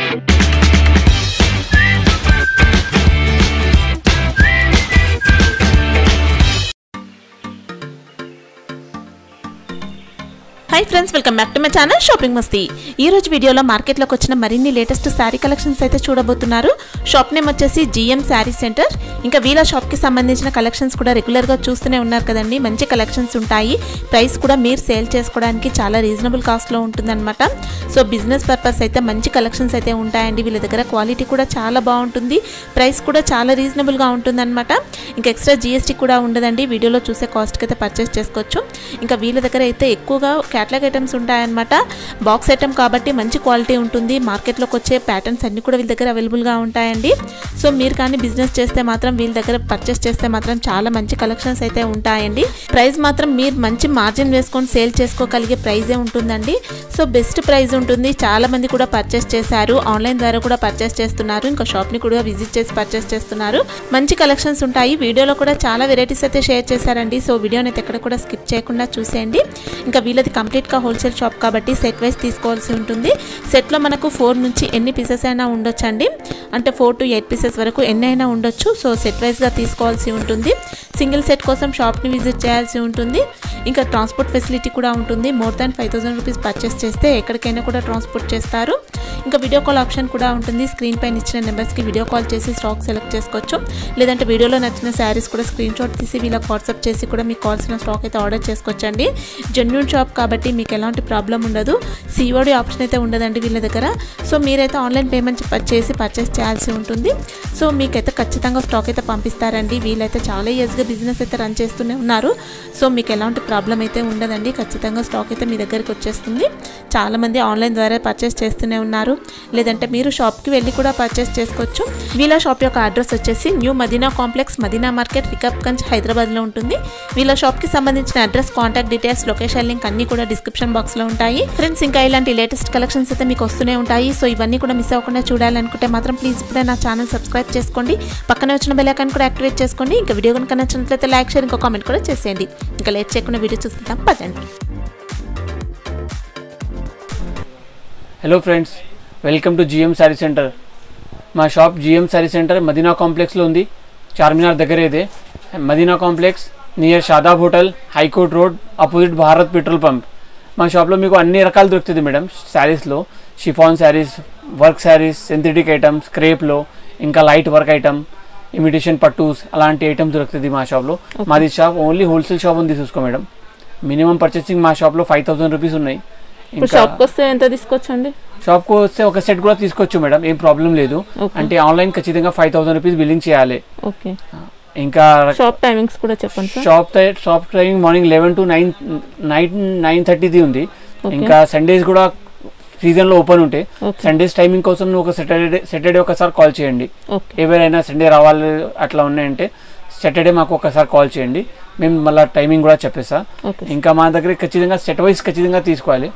Hi friends welcome back to my channel shopping Masti ఈ రోజు వీడియోలో మార్కెట్లోకి వచ్చిన మరిన్ని లేటెస్ట్ శారీ కలెక్షన్స్ అయితే చూడబోతున్నారు షాప్ నేమ్ వచ్చేసి జిఎం శారీ సెంటర్ ఇంకా వీళ్ళ షాప్కి సంబంధించిన కలెక్షన్స్ కూడా రెగ్యులర్గా చూస్తూనే ఉన్నారు కదండి మంచి కలెక్షన్స్ ఉంటాయి ప్రైస్ కూడా మీరు సేల్ చేసుకోవడానికి చాలా రీజనబుల్ కాస్ట్లో ఉంటుందన్నమాట సో బిజినెస్ పర్పస్ అయితే మంచి కలెక్షన్స్ అయితే ఉంటాయండి వీళ్ళ దగ్గర క్వాలిటీ కూడా చాలా బాగుంటుంది ప్రైస్ కూడా చాలా రీజనబుల్గా ఉంటుందన్నమాట ఇంకా ఎక్స్ట్రా జిఎస్టీ కూడా ఉండదండి వీడియోలో చూసే కాస్ట్కి అయితే పర్చేస్ చేసుకోవచ్చు ఇంకా వీళ్ళ దగ్గర అయితే ఎక్కువగా క్యాటలాగ్ ఐటమ్స్ ఉంటాయన్నమాట బాక్స్ ఐటమ్ కాబట్టి మంచి క్వాలిటీ ఉంటుంది మార్కెట్లోకి వచ్చే ప్యాటర్న్స్ అన్నీ కూడా వీళ్ళ దగ్గర అవైలబుల్గా ఉంటాయండి సో మీరు కానీ బిజినెస్ చేస్తే మాత్రం వీళ్ళ దగ్గర పర్చేస్ చేస్తే మాత్రం చాలా మంచి కలెక్షన్స్ అయితే ఉంటాయండి ప్రైస్ మాత్రం మీరు మంచి మార్జిన్ వేసుకొని సేల్ చేసుకోగలిగే ప్రైజే ఉంటుందండి సో బెస్ట్ ప్రైస్ ఉంటుంది చాలా మంది కూడా పర్చేస్ చేశారు ఆన్లైన్ ద్వారా కూడా పర్చేస్ చేస్తున్నారు ఇంకా షాప్ని కూడా విజిట్ చేసి పర్చేస్ చేస్తున్నారు మంచి కలెక్షన్స్ ఉంటాయి వీడియోలో కూడా చాలా వెరైటీస్ అయితే షేర్ చేశారండి సో వీడియోని అయితే ఎక్కడ కూడా స్కిప్ చేయకుండా చూసేయండి ఇంకా వీళ్ళది కంప్లీట్గా హోల్సేల్ షాప్ కాబట్టి సెట్ వైజ్ తీసుకోవాల్సి ఉంటుంది సెట్లో మనకు ఫోర్ నుంచి ఎన్ని పీసెస్ అయినా ఉండొచ్చండి అంటే ఫోర్ టు ఎయిట్ పీసెస్ వరకు ఎన్ని అయినా ఉండొచ్చు సో సెట్ వైజ్గా తీసుకోవాల్సి ఉంటుంది సింగిల్ సెట్ కోసం షాప్ని విజిట్ చేయాల్సి ఉంటుంది ఇంకా ట్రాన్స్పోర్ట్ ఫెసిలిటీ కూడా ఉంటుంది more than five thousand rupees purchase చేస్తే ఎక్కడికైనా కూడా ట్రాన్స్పోర్ట్ చేస్తారు ఇంకా వీడియో కాల్ ఆప్షన్ కూడా ఉంటుంది స్క్రీన్ పైన ఇచ్చిన నెంబర్స్కి వీడియో కాల్ చేసి స్టాక్ సెలెక్ట్ చేసుకోవచ్చు లేదంటే వీడియోలో నచ్చిన శారీస్ కూడా స్క్రీన్ షాట్ తీసి వీళ్ళకి వాట్సాప్ చేసి కూడా మీకు కావాల్సిన స్టాక్ అయితే ఆర్డర్ చేసుకోవచ్చండి జెన్యున్ షాప్ కాబట్టి మీకు ఎలాంటి ప్రాబ్లం ఉండదు సిఓడి ఆప్షన్ అయితే ఉండదండి వీళ్ళ దగ్గర సో మీరైతే ఆన్లైన్ పేమెంట్ చేసి పర్చేస్ చేయాల్సి ఉంటుంది సో మీకైతే ఖచ్చితంగా స్టాక్ అయితే పంపిస్తారండి వీళ్ళైతే చాలా ఇయర్స్గా బిజినెస్ అయితే రన్ చేస్తూనే ఉన్నారు సో మీకు ఎలాంటి ప్రాబ్లం అయితే ఉండదండి ఖచ్చితంగా స్టాక్ అయితే మీ దగ్గరికి వచ్చేస్తుంది చాలామంది ఆన్లైన్ ద్వారా పర్చేస్ చేస్తూనే ఉన్నారు లేదంటే మీరు షాప్కి వెళ్ళి కూడా పర్చేస్ చేసుకోవచ్చు వీళ్ళ షాప్ యొక్క అడ్రస్ వచ్చేసి new Madina complex Madina market Rikabganj హైదరాబాద్లో ఉంటుంది వీళ్ళ షాప్కి సంబంధించిన address contact details location link అన్ని కూడా డిస్క్రిప్షన్ బాక్స్లో ఉంటాయి ఫ్రెండ్స్ ఇంకా ఇలాంటి లేటెస్ట్ కలెక్షన్స్ అయితే మీకు వస్తూనే ఉంటాయి సో ఇవన్నీ కూడా మిస్ అవ్వకుండా చూడాలనుకుంటే మాత్రం ప్లీజ్ ఇప్పుడే నా ఛానల్ సబ్స్క్రైబ్ చేసుకోండి పక్కనే వచ్చిన బెల్ ఐకాన్ కూడా యాక్టివేట్ చేసుకోండి ఇంకా వీడియో కనుక నచ్చినట్లయితే లైక్ షేర్ ఇంకా కామెంట్ కూడా చేసేయండి ఇంకా లేట్ చేయకుండా వీడియో చూస్తుంటాం పదండి hello friends welcome to GM sari centre మా shop GM sari centre Madina కాంప్లెక్స్లో ఉంది చార్మినార్ దగ్గర ఇదే Madina complex near Shadab hotel high court road opposite Bharat petrol pump మా షాప్లో మీకు అన్ని రకాలు దొరుకుతుంది మేడం శారీస్లో chiffon sarees work sarees synthetic items క్రేప్లో ఇంకా లైట్ వర్క్ ఐటమ్ ఇమిటేషన్ పట్టూస్ అలాంటి ఐటమ్స్ దొరుకుతుంది మా షాప్లో మాది షాప్ ఓన్లీ హోల్సేల్ షాప్ ఉంది చూసుకో మేడం మినిమం పర్చేసింగ్ మా షాప్లో ఫైవ్ థౌసండ్ రూపీస్ ఉన్నాయి ఇప్పుడు షాప్కి వస్తే ఎంత తీసుకోవచ్చండి షాప్కి వస్తే ఒక సెట్ కూడా తీసుకోవచ్చు మేడం ఏం ప్రాబ్లం లేదు Okay. అంటే ఆన్లైన్ ఖచ్చితంగా ఫైవ్ థౌసండ్ రూపీస్ బిల్లింగ్ చేయాలి ఓకే ఇంకా షాప్ టైమింగ్స్ కూడా చెప్పండి సార్ షాప్ టై- shop timing morning eleven to nine night nine థర్టీది ఉంది Okay. ఇంకా సండేస్ కూడా సీజన్లో ఓపెన్ ఉంటాయి ఓకే సండేస్ టైమింగ్ కోసం నువ్వు ఒక సాటర్డే సాటర్డే ఒకసారి కాల్ చేయండి ఓకే ఎవరైనా సండే రావాలి అట్లా ఉన్నాయంటే సాటర్డే మాకు ఒకసారి కాల్ చేయండి మేము మళ్ళీ టైమింగ్ కూడా చెప్పేస్తా ఓకే ఇంకా మా దగ్గర ఖచ్చితంగా సెట్ వైస్ ఖచ్చితంగా తీసుకోవాలి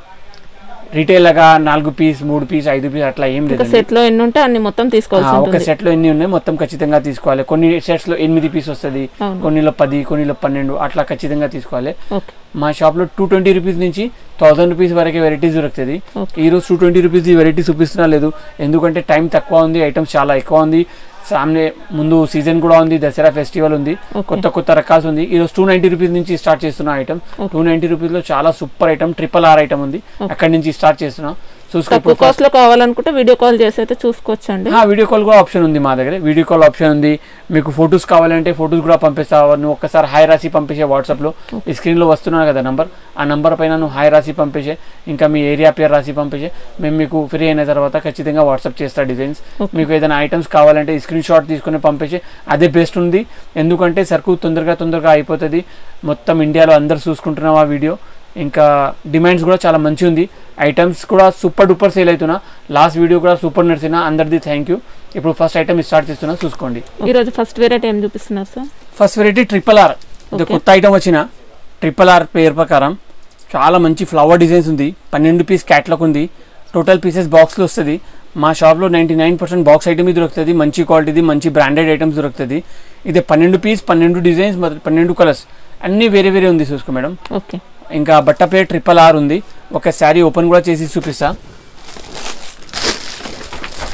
రీటైల్ లాగా నాలుగు పీస్ మూడు పీస్ ఐదు పీస్ అట్లా ఏం ఇంకా లేదు సెట్ లో ఎన్ని ఉంటే అన్ని మొత్తం తీసుకోవాల్సి ఒక ఉంటుంది సెట్ లో ఎన్ని ఉన్నాయి మొత్తం ఖచ్చితంగా తీసుకోవాలి కొన్ని సెట్స్ లో ఎనిమిది పీస్ వస్తుంది అవును. కొన్నిలో పది కొన్నిలో పన్నెండు అట్లా ఖచ్చితంగా తీసుకోవాలి ఓకే మా షాప్ లో టూ ట్వంటీ రూపీస్ నుంచి థౌసండ్ రూపీస్ వరకే వెరైటీస్ దొరుకుతుంది ఓకే ఈ రోజు టూ ట్వంటీ రూపీస్ వెరైటీ చూపిస్తున్నా లేదు ఎందుకంటే టైం తక్కువ ఉంది ఐటమ్స్ చాలా ఎక్కువ ఉంది సామ్నే ముందు సీజన్ కూడా ఉంది దసరా ఫెస్టివల్ ఉంది ఓకే కొత్త కొత్త రకాల్స్ ఉంది ఈ రోజు టూ నైన్టీ రూపీస్ నుంచి స్టార్ట్ చేస్తున్న item Okay. Two ninety rupees లో చాలా super item triple R item ఉంది Okay. అక్కడి నుంచి స్టార్ట్ చేస్తున్నా చూసుకో తక్కువ ఇప్పుడు కాస్ట్ లో కావాలనుకుంటే వీడియో కాల్ చేసి అయితే చూసుకోవచ్చు అండి ఆ, వీడియో కాల్ కూడా ఆప్షన్ ఉంది మా దగ్గర వీడియో కాల్ ఆప్షన్ ఉంది మీకు ఫొటోస్ కావాలంటే ఫొటోస్ కూడా పంపిస్తా నువ్వు ఒక్కసారి హాయ్ రాసి పంపించే వాట్సాప్లో ఈ స్క్రీన్లో వస్తున్నాను కదా నంబర్ ఆ నంబర్ పైన నువ్వు హాయ్ రాసి పంపించే ఇంకా మీ ఏరియా పేరు రాసి పంపించే మేము మీకు ఫ్రీ అయిన తర్వాత ఖచ్చితంగా వాట్సాప్ చేస్తా డిజైన్స్ Okay. మీకు ఏదైనా ఐటమ్స్ కావాలంటే స్క్రీన్ షాట్ తీసుకుని పంపించే అదే బెస్ట్ ఉంది ఎందుకంటే సరుకు తొందరగా తొందరగా అయిపోతుంది మొత్తం ఇండియాలో అందరు చూసుకుంటున్నాం ఆ వీడియో ఇంకా డిమాండ్స్ కూడా చాలా మంచి ఉంది ఐటమ్స్ కూడా సూపర్ డూపర్ సేల్ అవుతున్నా లాస్ట్ వీడియో కూడా సూపర్ నడిచిన అందరిది థ్యాంక్ యూ ఇప్పుడు ఫస్ట్ ఐటమ్ స్టార్ట్ చేస్తున్నా చూసుకోండి ఈ రోజు ఫస్ట్ వెరైటీ ఏం చూపిస్తున్నారు sir first variety triple R ఇది Okay. కొత్త ఐటమ్ వచ్చిన ట్రిపుల్ ఆర్ పేరు ప్రకారం చాలా మంచి ఫ్లవర్ డిజైన్స్ ఉంది పన్నెండు పీస్ క్యాట్లాగ్ ఉంది టోటల్ పీసెస్ బాక్స్లో వస్తుంది మా షాప్లో ninety nine percent box item దొరుకుతుంది మంచి క్వాలిటీది మంచి బ్రాండెడ్ ఐటమ్స్ దొరుకుతుంది ఇది పన్నెండు పీస్ పన్నెండు డిజైన్స్ మరియు పన్నెండు కలర్స్ అన్నీ వేరే వేరే ఉంది చూసుకో మేడం ఓకే ఇంకా బట్ట పేరు ట్రిపుల్ ఆర్ ఉంది ఒక శారీ ఓపెన్ కూడా చేసి చూపిస్తా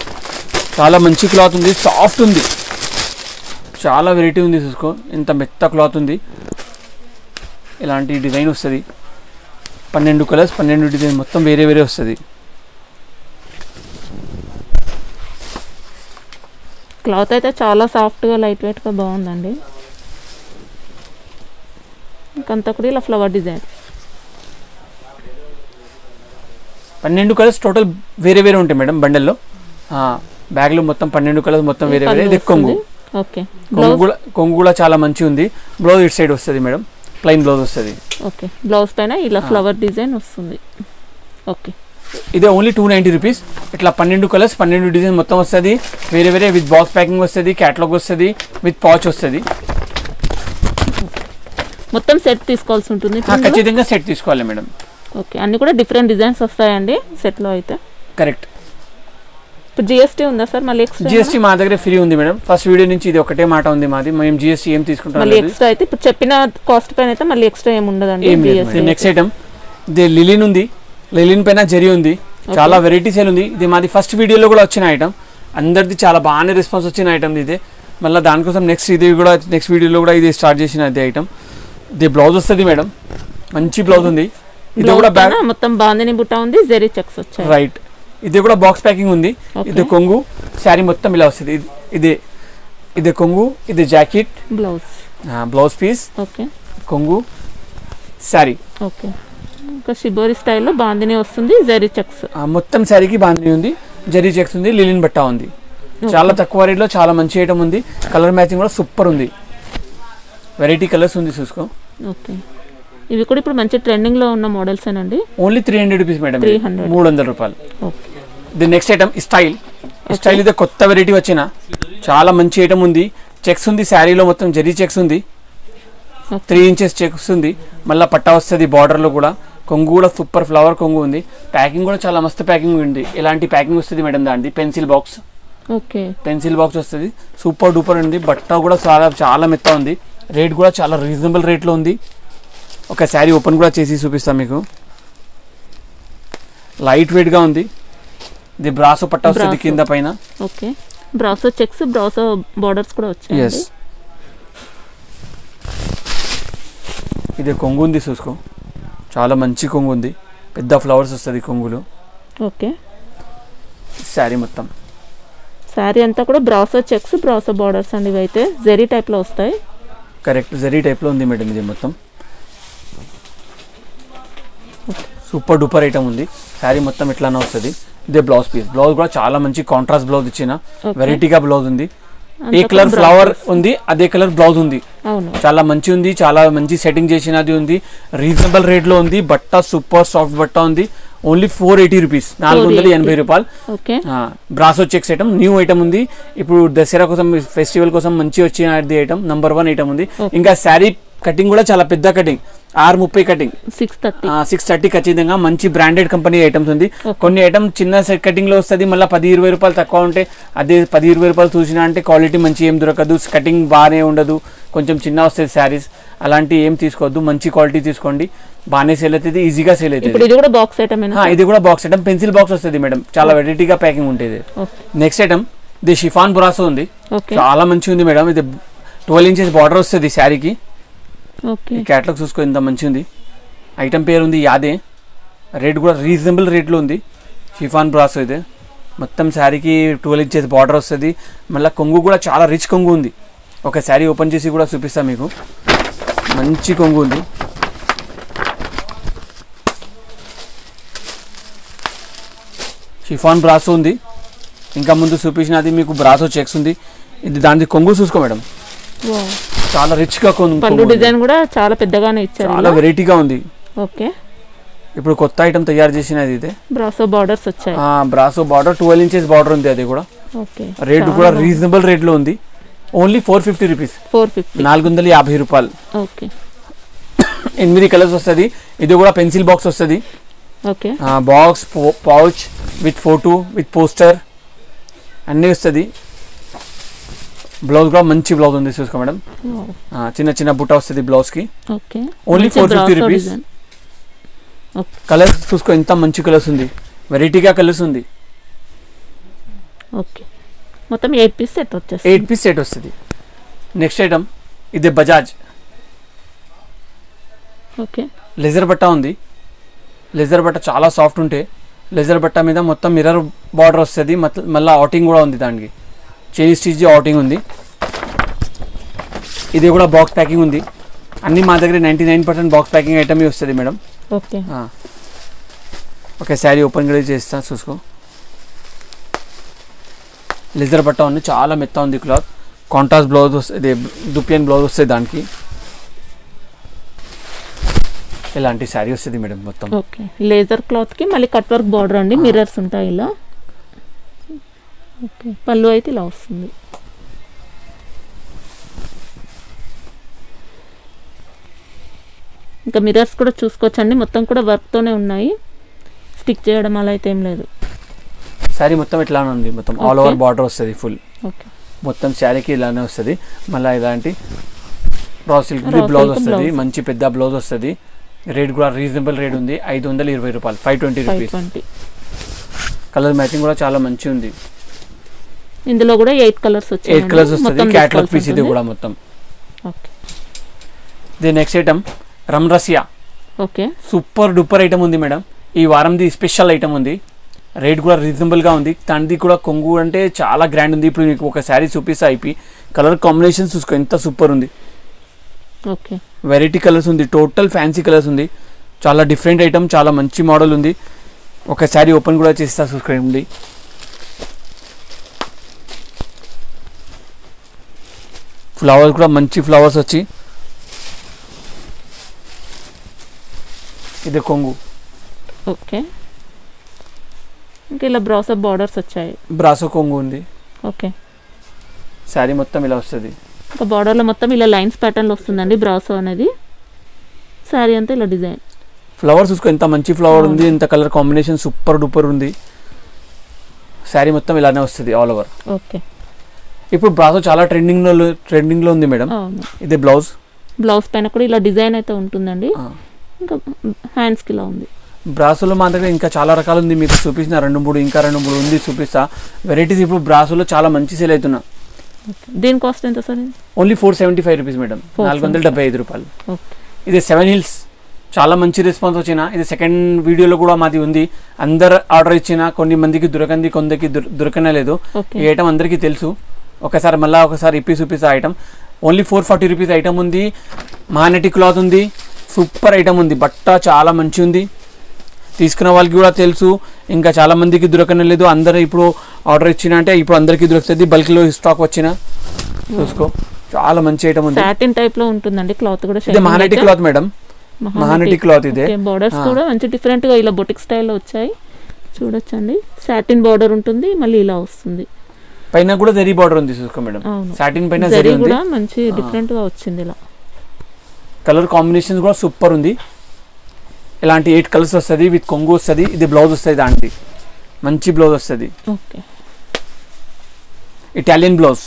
చాలా మంచి క్లాత్ ఉంది సాఫ్ట్ ఉంది చాలా వెరైటీ ఉంది చూసుకో ఇంత మెత్త క్లాత్ ఉంది ఇలాంటి డిజైన్ వస్తుంది పన్నెండు కలర్స్ పన్నెండు డిజైన్ మొత్తం వేరే వేరే వస్తుంది క్లాత్ అయితే చాలా సాఫ్ట్గా లైట్ వెయిట్గా బాగుందండి ఇంకంతా కూడా ఇలా ఫ్లవర్ డిజైన్ పన్నెండు కలర్స్ టోటల్ వేరే వేరే ఉంటాయి మేడం బండల్లో బ్యాగ్లో మొత్తం పన్నెండు కలర్స్ మొత్తం వేరే వేరే ఇది కొంగు ఓకే కొంగు బ్లౌజ్ కూడా కొంగు కూడా చాలా మంచి ఉంది బ్లౌజ్ ఇటు సైడ్ వస్తుంది మేడం ప్లెయిన్ బ్లౌజ్ వస్తుంది ఓకే బ్లౌజ్ పైన ఇలా ఆ. ఫ్లవర్ డిజైన్ వస్తుంది ఓకే ఇది ఓన్లీ టూ నైంటీ రూపీస్ ఇట్లా పన్నెండు కలర్స్ పన్నెండు డిజైన్ మొత్తం వస్తుంది వేరే వేరే విత్ బాక్స్ ప్యాకింగ్ వస్తుంది క్యాటలాగ్ వస్తుంది విత్ పాచ్ వస్తుంది మొత్తం సెట్ తీసుకోవాల్సి ఉంటుంది ఇప్పుడు ఇందులో? ఖచ్చితంగా సెట్ తీసుకోవాలి మేడం ఓకే అన్ని కూడా డిఫరెంట్ డిజైన్స్ వస్తాయండి సెట్లో అయితే కరెక్ట్ ఇప్పుడు జిఎస్టీ ఉందా సార్ మళ్ళీ ఎక్స్ట్రా జిఎస్టీ మా దగ్గర ఫ్రీ ఉంది మేడం ఫస్ట్ వీడియో నుంచి ఇది ఒకటే మాట ఉంది మాది మేము జిఎస్టీ ఏం తీసుకుంటాం మళ్ళీ లేదు. ఎక్స్ట్రా అయితే ఇప్పుడు చెప్పిన కాస్ట్ పైన అయితే మళ్ళీ ఎక్స్ట్రా ఏమి ఉండదండి ఏం లేదు GST నెక్స్ట్ ఐటమ్ ఇది లిలిన్ ఉంది లిలిన్ పైన జరి ఉంది చాలా వెరైటీ సేల్ ఉంది ఇది మాది ఫస్ట్ వీడియోలో కూడా వచ్చిన ఐటమ్ అందరిది చాలా బాగానే రెస్పాన్స్ వచ్చిన ఐటమ్ ఇది మళ్ళీ దానికోసం నెక్స్ట్ ఇది కూడా నెక్స్ట్ వీడియోలో కూడా ఇది స్టార్ట్ చేసిన ఇది ఐటమ్ ఇది బ్లౌజ్ వస్తుంది మేడం మంచి బ్లౌజ్ ఉంది ఇది Blouse కూడా బ్యాగ్ పైన మొత్తం బాందిని బుట్ట ఉంది జెరీ చెక్స్ వచ్చాయి రైట్ ఇది కూడా బాక్స్ ప్యాకింగ్ ఉంది ఓకే ఇది కొంగు శారీ మొత్తం ఇలా వస్తుంది ఇది- ఇది ఇది కొంగు ఇది jacket blouse blouse piece okay కొంగు శారీ ఓకే ఇంకా షిబోరి స్టైల్లో బాందిని వస్తుంది జెరీ చెక్స్ ఆ, మొత్తం శారీకి బాంధని ఉంది జరీ చెక్స్ ఉంది లిలిన్ బట్ట ఉంది చాలా తక్కువ రేట్లో చాలా మంచి ఐటమ్ ఉంది కలర్ మ్యాచింగ్ కూడా సూపర్ ఉంది వెరైటీ కలర్స్ ఉంది చూసుకో ఓకే ఇవి కూడా ఇప్పుడు మంచి ట్రెండింగ్ లో ఉన్న మోడల్స్ ఏనండి only three hundred rupees madam 300. మూడు వందల రూపాయలు okay the next item style style ఇదే కొత్త వెరైటీ వచ్చిన చాలా మంచి ఐటమ్ ఉంది చెక్స్ ఉంది శారీలో మొత్తం జరీ చెక్స్ ఉంది ఓకే త్రీ ఇంచెస్ చెక్స్ ఉంది మళ్ళీ పట్టా వస్తుంది బార్డర్లో కూడా కొంగు కూడా సూపర్ ఫ్లవర్ కొంగు ఉంది ప్యాకింగ్ కూడా చాలా మస్తు ప్యాకింగ్ ఉంది ఇలాంటి ప్యాకింగ్ వస్తుంది మేడం దాంది pencil box okay pencil box వస్తుంది సూపర్ డూపర్ ఉంది బట్ట కూడా చాలా చాలా మెత్త ఉంది రేట్ కూడా చాలా రీజనబుల్ రేట్లో ఉంది ఒక శారీ ఓపెన్ కూడా చేసి చూపిస్తాను మీకు లైట్ వెయిట్గా ఉంది ఇది బ్రాసో పట్ట వస్తుంది Brasso. కింద పైన okay brasso checks brasso borders కూడా వచ్చాయి ఎస్ ఇది కొంగు ఉంది చూసుకో చాలా మంచి కొంగు ఉంది పెద్ద ఫ్లవర్స్ వస్తుంది కొంగులు ఓకే శారీ మొత్తం శారీ అంతా కూడా బ్రాసో చెక్స్ బ్రాసో బార్డర్స్ అండి ఇవి అయితే జెరీ టైప్ లో వస్తాయి కరెక్ట్ జరీ టైప్లో ఉంది మేడం ఇది మొత్తం సూపర్ డూపర్ ఐటమ్ ఉంది శారీ మొత్తం ఇట్లానే వస్తుంది ఇదే బ్లౌజ్ పీస్ బ్లౌజ్ కూడా చాలా మంచి కాంట్రాస్ట్ బ్లౌజ్ ఇచ్చిన Okay. వెరైటీగా బ్లౌజ్ ఉంది అంతా ఏ కూడా కలర్ brown ఫ్లవర్ colours. ఉంది అదే కలర్ బ్లౌజ్ ఉంది అవును చాలా మంచి ఉంది చాలా మంచి సెట్టింగ్ చేసినది ఉంది రీజనబుల్ రేట్ లో ఉంది బట్ట సూపర్ సాఫ్ట్ బట్ట ఉంది ఓన్లీ ఫోర్ ఎయిటీ రూపీస్ నాలుగు వందల 480. ఎనభై రూపాయలు okay brasso checks item new item ఉంది ఇప్పుడు దసరా కోసం ఫెస్టివల్ కోసం మంచి వచ్చినది ఐటమ్ నంబర్ వన్ ఐటమ్ ఉంది Okay. ఇంకా శారీ కటింగ్ కూడా చాలా పెద్ద కటింగ్ ఆరు ముప్పై cutting six thirty six thirty ఖచ్చితంగా మంచి బ్రాండెడ్ కంపెనీ ఐటమ్స్ ఉంది Okay. కొన్ని ఐటమ్ చిన్న సెట్ కటింగ్ లో వస్తుంది మళ్ళీ పది ఇరవై రూపాయలు తక్కువ ఉంటే అదే పది ఇరవై రూపాయలు చూసినా అంటే క్వాలిటీ మంచి ఏం దొరకదు కటింగ్ బాగానే ఉండదు కొంచెం చిన్న వస్తుంది శారీస్ అలాంటి ఏం తీసుకోవద్దు మంచి క్వాలిటీ తీసుకోండి బాగానే సేల్ అవుతుంది ఈజీగా సేల్ ఇప్పుడు అవుతుంది ఇది కూడా బాక్స్ ఐటమ్ ఆ, ఇది కూడా బాక్స్ ఐటమ్ పెన్సిల్ బాక్స్ వస్తుంది మేడం చాలా వెరైటీగా ప్యాకింగ్ ఉంటుంది ఓకే నెక్స్ట్ ఐటమ్ ఇది షిఫాన్ బురాసో ఉంది ఓకే చాలా మంచి ఉంది మేడం ఇది ట్వెల్వ్ ఇంచెస్ బార్డర్ వస్తుంది శారీకి ఓకే ఈ క్యాటలాగ్ చూసుకో ఇంత మంచి ఉంది ఐటమ్ పేరు ఉంది యాదే రేట్ కూడా రీజనబుల్ రేట్లో ఉంది షిఫాన్ బ్రాసో ఇది మొత్తం శారీకి ట్వెల్వ్ ఇంచెస్ బార్డర్ వస్తుంది మళ్ళీ కొంగు కూడా చాలా రిచ్ కొంగు ఉంది ఒక శారీ ఓపెన్ చేసి కూడా చూపిస్తాను మీకు మంచి కొంగు ఉంది షిఫాన్ బ్రాసో ఉంది ఇంకా ముందు చూపించినది మీకు బ్రాసో చెక్స్ ఉంది ఇది దాని కొంగు చూసుకో మేడం వావ్. చాలా రిచ్గా కొంగు పళ్ళు కొంగు ఉంది. డిజైన్ కూడా చాలా పెద్దగానే ఇచ్చారు చాలా వెరైటీగా ఉంది ఓకే ఇప్పుడు కొత్త ఐటమ్ తయారు చేసినది ఇది బ్రాసో బార్డర్స్ వచ్చాయి ఆ, brasso border twelve inches border ఉంది అది కూడా ఓకే రేట్ కూడా రీజనబుల్ రేట్లో ఉంది only four fifty rupees four fifty నాలుగు వందల యాభై రూపాయలు ఓకే ఎనిమిది కలర్స్ వస్తుంది ఇది కూడా పెన్సిల్ బాక్స్ వస్తుంది okay box pouch with photo with poster అన్నీ వస్తుంది బ్లౌజ్ కూడా మంచి బ్లౌజ్ ఉంది చూసుకో మేడం వావ్. ఆ, చిన్న చిన్న బుట్ట వస్తుంది బ్లౌజ్కి ఓకే Only మంచి 450 బ్రాసో rupees. డిజైన్. కలర్స్ చూసుకో ఎంత మంచి కలర్స్ ఉంది వెరైటీగా కలర్స్ ఉంది ఓకే మొత్తం ఎయిట్ పీస్ సెట్ వచ్చేస్తుంది ఎయిట్ పీస్ సెట్ వస్తుంది నెక్స్ట్ ఐటమ్ ఇది బజాజ్ ఓకే లెజర్ బట్ట ఉంది లెజర్ బట్ట చాలా సాఫ్ట్ ఉంటే లెజర్ బట్ట మీద మొత్తం మిర్రర్ బార్డర్ వస్తుంది మత్- మళ్ళీ అవుటింగ్ కూడా ఉంది దానికి చైన్ స్టిచ్ అవుటింగ్ ఉంది ఇది కూడా బాక్స్ ప్యాకింగ్ ఉంది అన్నీ మా దగ్గర ninety nine percent box packing item వస్తుంది madam okay okay sari open కూడా చేస్తా చూసుకో లెజర్ బట్ట ఉంది చాలా మెత్త ఉంది క్లాత్ కాంట్రాస్ట్ బ్లౌజ్ వస్తుంది దుపియన్ బ్లౌజ్ వస్తుంది దానికి ఇలాంటి శారీ వస్తుంది మేడం మొత్తం ఓకే లేజర్ క్లాత్ కి మళ్ళీ కట్ వర్క్ బార్డర్ అండి మిర్రర్స్ ఉంటాయి ఇలా ఓకే పళ్ళు అయితే ఇలా వస్తుంది ఇంకా మిర్రర్స్ కూడా చూసుకోవచ్చండి మొత్తం కూడా వర్క్ తోనే ఉన్నాయి స్టిక్ చేయడం అలా అయితే ఏం లేదు శారీ మొత్తం ఇట్లానే ఉంది మొత్తం ఆల్ Okay. ఓవర్ బార్డర్ వస్తుంది ఫుల్ ఓకే మొత్తం శారీకి ఇలానే వస్తుంది మళ్ళీ ఇలాంటి raw silk Raw blouse silk వస్తుంది blouse. మంచి పెద్ద బ్లౌజ్ వస్తుంది రేట్ కూడా రీజనబుల్ రేట్ ఉంది ఐదు వందల ఇరవై రూపాయలు five twenty five rupees twenty colour matching కూడా చాలా మంచి ఉంది ఇందులో కూడా ఎయిట్ కలర్స్ వచ్చాయి ఎయిట్ కలర్స్ వస్తుంది క్యాట్లాగ్ పీస్ ఇది కూడా మొత్తం ఓకే ఇది నెక్స్ట్ ఐటమ్ రమ్ రసియా ఓకే సూపర్ డూపర్ ఐటమ్ ఉంది మేడం ఈ వారంది స్పెషల్ ఐటమ్ ఉంది రేట్ కూడా రీజనబుల్గా ఉంది తనది కూడా కొంగు అంటే చాలా గ్రాండ్ ఉంది ఇప్పుడు మీకు ఒక శారీ చూపిస్తా అయిపోయి కలర్ కాంబినేషన్ చూసుకో ఎంత సూపర్ ఉంది ఓకే వెరైటీ కలర్స్ ఉంది టోటల్ ఫ్యాన్సీ కలర్స్ ఉంది చాలా డిఫరెంట్ ఐటమ్ చాలా మంచి మోడల్ ఉంది ఒక శారీ ఓపెన్ కూడా చేస్తా చూసుకోండి ఫ్లవర్స్ కూడా మంచి ఫ్లవర్స్ వచ్చి ఇది కొంగు ఓకే ఇంకా ఇలా బ్రౌసర్ బార్డర్స్ వచ్చాయి బ్రాసో కొంగు ఉంది ఓకే శారీ మొత్తం ఇలా వస్తుంది ఇంకా బార్డర్లో మొత్తం ఇలా లైన్స్ ప్యాటర్న్లో వస్తుందండి బ్రాసో అనేది శారీ అంతా ఇలా డిజైన్ ఫ్లవర్ చూసుకో ఎంత మంచి ఫ్లవర్ ఉంది ఎంత కలర్ కాంబినేషన్ సూపర్ డూపర్ ఉంది శారీ మొత్తం ఇలానే వస్తుంది ఆల్ ఓవర్ ఓకే ఇప్పుడు బ్రాసో చాలా ట్రెండింగ్లో ట్రెండింగ్లో ఉంది మేడం అవును ఇది బ్లౌజ్ బ్లౌజ్ పైన కూడా ఇలా డిజైన్ అయితే ఉంటుందండి ఇంకా హ్యాండ్స్కి ఇలా ఉంది బ్రాసోలో మా దగ్గర ఇంకా చాలా రకాలు ఉంది మీకు చూపించిన రెండు మూడు ఇంకా రెండు మూడు ఉంది చూపిస్తా వెరైటీస్ ఇప్పుడు బ్రాసోలో చాలా మంచి సేల్ అవుతున్నా ఓకే దీని కాస్ట్ ఎంత సార్ ఇది only four seventy five rupees madam 475. నాలుగు వందల డెబ్బై ఐదు రూపాయలు ఓకే ఇది సెవెన్ హిల్స్ చాలా మంచి రెస్పాన్స్ వచ్చిన ఇది సెకండ్ వీడియోలో కూడా మాది ఉంది అందరు ఆర్డర్ ఇచ్చిన కొన్ని మందికి దొరకంది కొందరికి దొర- దొరకనే లేదు ఓకే ఈ ఐటమ్ అందరికీ తెలుసు ఒకసారి మళ్ళీ ఒకసారి ఇప్పి చూపిస్తా item only four forty rupees item ఉంది మహానటి క్లాత్ ఉంది సూపర్ ఐటమ్ ఉంది బట్ట చాలా మంచి ఉంది తీసుకున్న వాళ్ళకి కూడా తెలుసు ఇంకా చాలా మందికి దొరకనే లేదు అందరూ ఇప్పుడు ఆర్డర్ ఇచ్చిన అంటే ఇప్పుడు అందరికీ దొరుకుతుంది బల్క్లో స్టాక్ వచ్చిన చూసుకో చాలా మంచి ఐటమ్ ఉంది సాటిన్ టైప్ లో ఉంటుందండి క్లాత్ కూడా ఇది Mahanati cloth madam Mahanati cloth ఇదే బార్డర్స్ ఆ. కూడా మంచి డిఫరెంట్ గా ఇలా బొటిక్ స్టైల్లో వచ్చాయి చూడొచ్చండి సాటిన్ బార్డర్ ఉంటుంది మళ్ళీ ఇలా వస్తుంది పైన కూడా జరీ బార్డర్ ఉంది చూసుకో మేడం అవును సాటిన్ పైన జరీ జరీ ఉంది కూడా మంచి డిఫరెంట్ గా వచ్చింది ఇలా కలర్ కాంబినేషన్స్ కూడా సూపర్ ఉంది ఇలాంటి ఎయిట్ కలర్స్ వస్తుంది విత్ కొంగు వస్తుంది ఇది బ్లౌజ్ వస్తుంది దాంట్లో మంచి బ్లౌజ్ వస్తుంది ఓకే ఇటాలియన్ బ్లౌజ్